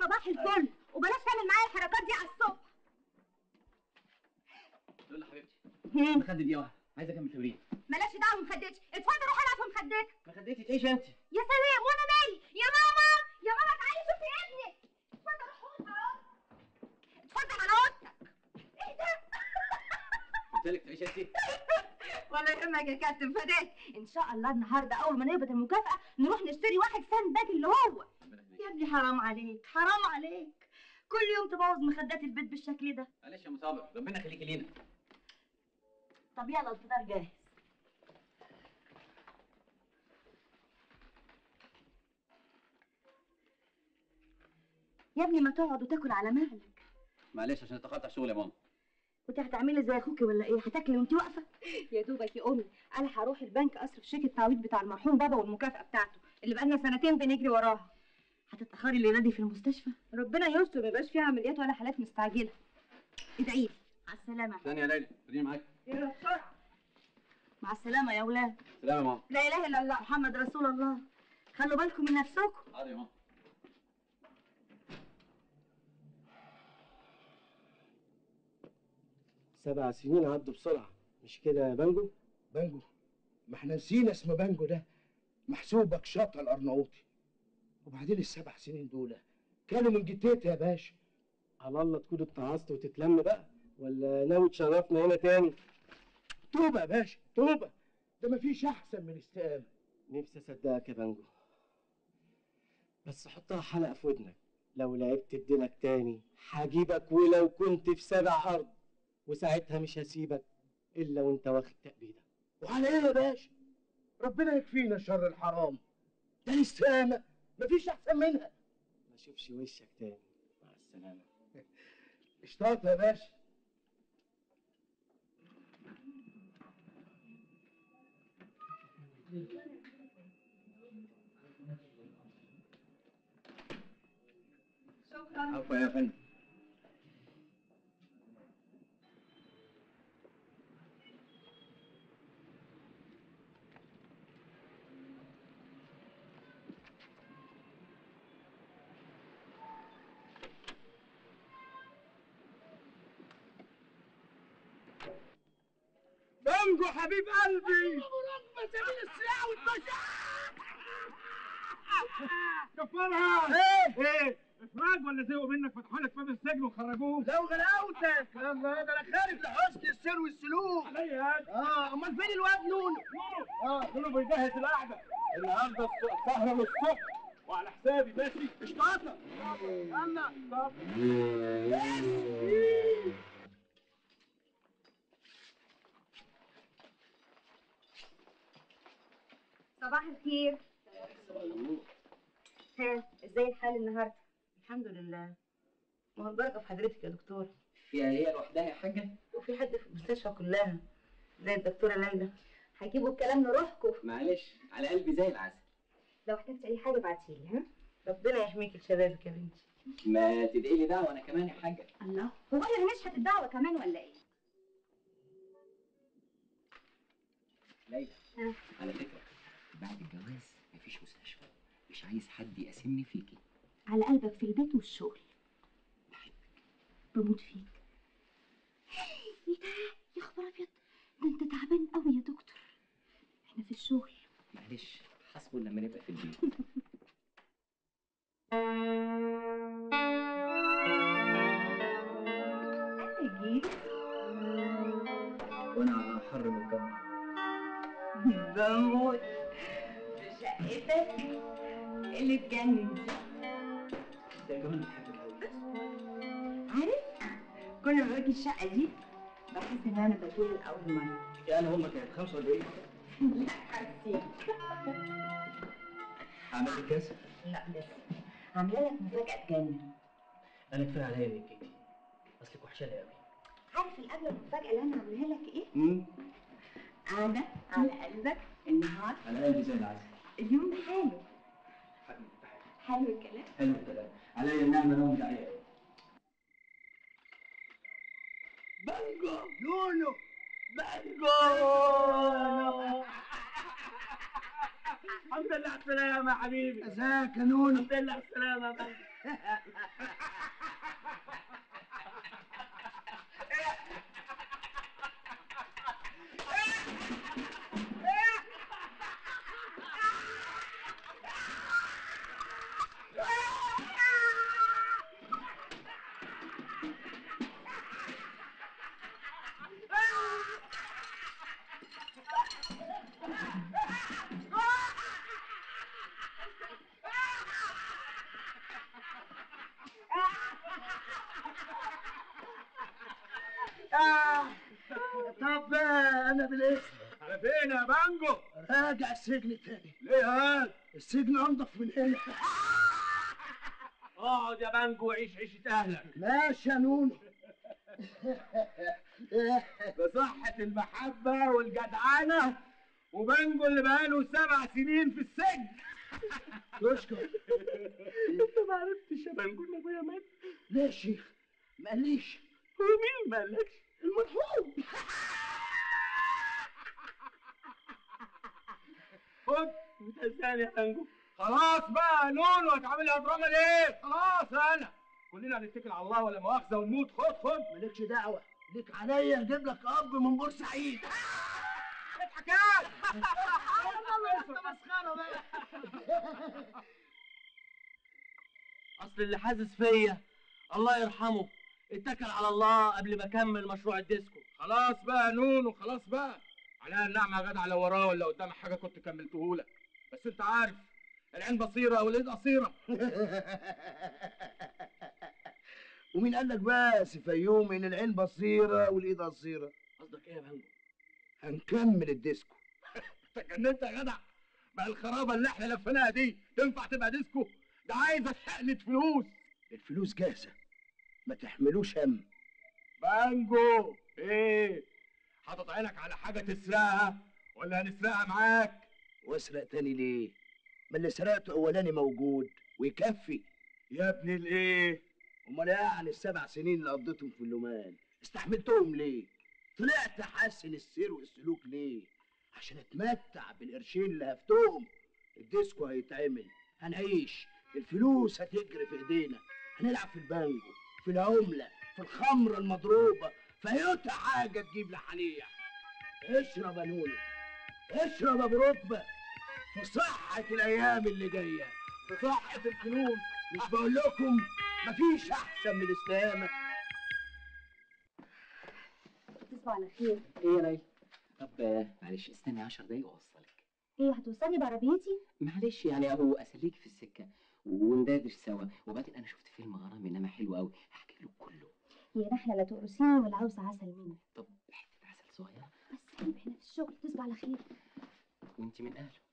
صباح الفل وبلاش تعمل معايا الحركات دي على الصبح دول حبيبتي هم، مخدة دي واحدة عايز اكمل تمرين ملاش دعوه بمخدتش اتفضل روح العب في مخدتك مخدتي تعيش انت يا سلام وانا مالي يا ماما يا ماما تعالي شوفي ابنك اتفضل روح خد على اوضتك اتفضل على اوضتك ايه ده قلت لك تعيش انت ولا يهمك يا كابتن فداك ان شاء الله النهارده اول ما نقبض المكافاه نروح نشتري واحد ساند باج اللي هو يا ابني حرام عليك حرام عليك كل يوم تبوظ مخدات البيت بالشكل ده معلش يا مصابر ربنا يخليكي لينا طب يلا الفطار جاهز يا ابني ما تقعد وتاكل على مهلك معلش عشان اتقطع شغل يا ماما وانت هتعملي زي اخوكي ولا ايه هتاكلي وانت واقفه يا دوبك يا امي انا هروح البنك اصرف شيك التعويض بتاع المرحوم بابا والمكافاه بتاعته اللي بقالنا سنتين بنجري وراها هتتاخري الليله دي في المستشفى ربنا يستر ما يبقاش فيها عمليات ولا حالات مستعجله ادعي لي مع السلامه ثانية يا ليلى خليني معاك يلا بسرعه مع السلامه يا اولاد سلام يا ماما لا اله الا الله محمد رسول الله خلوا بالكم من نفسكم حاضر يا ماما سبع سنين عدوا بسرعة مش كده يا بانجو؟ بانجو ما احنا نسينا اسم بانجو ده محسوبك شاطر الارناؤوطي وبعدين السبع سنين دول كانوا من جدتي يا باشا على الله تكون اتعظت وتتلم بقى ولا ناوي تشرفنا هنا تاني؟ توبه يا باشا توبه ده مفيش احسن من استقامه نفسي اصدقك يا بانجو بس حطها حلقة في ودنك لو لعبت بدينك تاني هجيبك ولو كنت في سبع أرض وساعتها مش هسيبك إلا وأنت واخد تأبيدك وعلى ايه يا باشا ربنا يكفينا شر الحرام ده الاستقامه مفيش احسن منها ما اشوفش وشك تاني مع السلامة اشتاط يا باشا شكرا عفوا يا فندم بانجو حبيب قلبي رغم سبيل السلاح والبشاعة كفرها ايه ايه افراج ولا زهقوا منك فتحوا لك باب السجن وخرجوك لو غلاوتك يلا ده انا خارج لحسن السير والسلوك عليا هاد اه امال فين الواد نونو اه كله بيجهز القعده النهارده الص- سهره للصبح وعلى حسابي ماشي اشطاطه يلا طب صباح الخير ها ازاي الحال النهارده الحمد لله ما هو البركه في حضرتك يا دكتور فيها هي لوحدها يا حاجة وفي حد في المستشفى كلها زي الدكتوره ليلى هيجيبوا الكلام لروحكم معلش على قلبي زي العسل لو احتجت اي حاجه ابعتيلي ها ربنا يحميك لشبابك يا بنتي ما تدعي لي دعوة انا كمان يا حاجة الله هو انا مش هتدعوى كمان ولا ايه ليلى ها. على فكرة بعد الجواز مفيش مستشفى مش عايز حد يقاسمني فيكي على قلبك في البيت والشغل بموت فيك ايه ده يا خبر ابيض ده انت تعبان قوي يا دكتور احنا في الشغل معلش حسبه لما نبقى في البيت انا جيت وانا على حر من الجو بموت في شقتك اللي تجنن دي ده كمان بحب الجو عارف كل ما باجي الشقه دي بحس ان انا بتولد اول مره يعني هم كانت 45 لا حسيت عملت كاس لا لسه عامله لك مفاجاه تجنن انا كفايه عليا من كيكي اصلك وحشاني قوي عارف القبله المفاجاه اللي انا عاملاها لك ايه امم قاعده على قلبك النهار على قلبي زي العسل اليوم حلو حبيبي بحبك. حلو الكلام حلو الكلام عليا النعمه نوم دعيه بانجو نونو الحمد لله على السلامه يا حبيبي ازيك يا نونو الحمد لله على السلامه يا بنت. طب آه، انا بالاسم على فين يا بانجو؟ راجع السجن تاني ليه هاد؟ السجن انضف من هنا اقعد يا بانجو وعيش عيشة أهلك ماشي يا نونو بصحة المحبة والجدعنة وبانجو اللي بقاله سبع سنين في السجن تشكر انت ما عرفتش يا بانجو ان ابويا مات ليه يا شيخ ما قاليش هو مين ما قالكش المرحوم خد بتهزاني يا بانجو خلاص بقى نون وهتعملها دراما ليه خلاص انا كلنا هنتكل على الله ولا مؤاخذة ونموت خد خد مالكش دعوه ليك عليا اجيب لك اب من بورسعيد اضحك يا مسخره بقى اصل اللي حاسس فيا الله يرحمه اتكل على الله قبل ما اكمل مشروع الديسكو خلاص بقى نون وخلاص بقى عليها النعمة يا جدع لو وراه ولا قدام حاجة كنت كملتهولك بس انت عارف العين بصيرة واليد قصيرة ومين قال لك بس فيوم ان العين بصيره والايد قصيره قصدك ايه يا بانجو هنكمل الديسكو انت جننت يا جدع بقى الخرابة اللي احنا لفيناها دي تنفع تبقى ديسكو ده عايزة شقلة فلوس الفلوس جاهزه ما تحملوش هم بانجو ايه حاطط عينك على حاجة تسرقها ولا هنسرقها معاك واسرق تاني ليه ما اللي سرقته اولاني موجود ويكفي يا ابن الايه امال يعني السبع سنين اللي قضيتهم في اللومان استحملتهم ليه طلعت احسن السير والسلوك ليه عشان اتمتع بالقرشين اللي هفتهم الديسكو هيتعمل هنعيش الفلوس هتجري في ايدينا هنلعب في البانجو في العملة في الخمرة المضروبة في أيوتا حاجة تجيب لحليح اشرب يا نونو اشرب يا ابو ركبة في صحة الأيام اللي جاية في صحة الفلوس مش بقول لكم مفيش أحسن من الاستهانة تصبح على خير ايه يا ليلى طب آه، معلش استني 10 دقايق واوصلك ايه هتوصلني بعربيتي معلش يعني اهو اسليك في السكه وندردش سوا وبعدين انا شفت فيلم غرامي انما حلو قوي هحكي له كله يا نحلة لا تقرصيني ولا عاوزة عسل منك طب حته عسل صغيره بس عيب احنا في الشغل تصبح على خير وانت من اهله